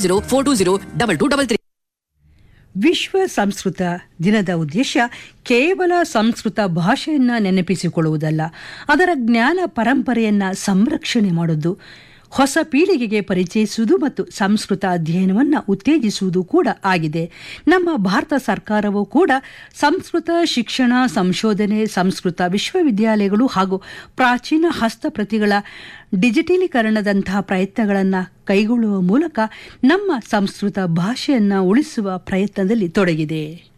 zero four two zero double two double three ವಿಶ್ವ ಸಂಸ್ಕೃತ ದಿನದ ಉದ್ದೇಶ ಕೇವಲ ಸಂಸ್ಕೃತ ಭಾಷೆಯನ್ನ ನೆನಪಿಸಿಕೊಳ್ಳುವುದಲ್ಲ ಅದರ ಜ್ಞಾನ ಪರಂಪರೆಯನ್ನ ಸಂರಕ್ಷಣೆ ಮಾಡುವುದು ಹೊಸ ಪೀಳಿಗೆಗೆ ಪರಿಚಯಿಸುವುದು ಮತ್ತು ಸಂಸ್ಕೃತ ಅಧ್ಯಯನವನ್ನು ಉತ್ತೇಜಿಸುವುದು ಕೂಡ ಆಗಿದೆ ನಮ್ಮ ಭಾರತ ಸರ್ಕಾರವೂ ಕೂಡ ಸಂಸ್ಕೃತ ಶಿಕ್ಷಣ ಸಂಶೋಧನೆ ಸಂಸ್ಕೃತ ವಿಶ್ವವಿದ್ಯಾಲಯಗಳು ಹಾಗೂ ಪ್ರಾಚೀನ ಹಸ್ತಪ್ರತಿಗಳ ಡಿಜಿಟಲೀಕರಣದಂತಹ ಪ್ರಯತ್ನಗಳನ್ನು ಕೈಗೊಳ್ಳುವ ಮೂಲಕ ನಮ್ಮ ಸಂಸ್ಕೃತ ಭಾಷೆಯನ್ನು ಉಳಿಸುವ ಪ್ರಯತ್ನದಲ್ಲಿ ತೊಡಗಿದೆ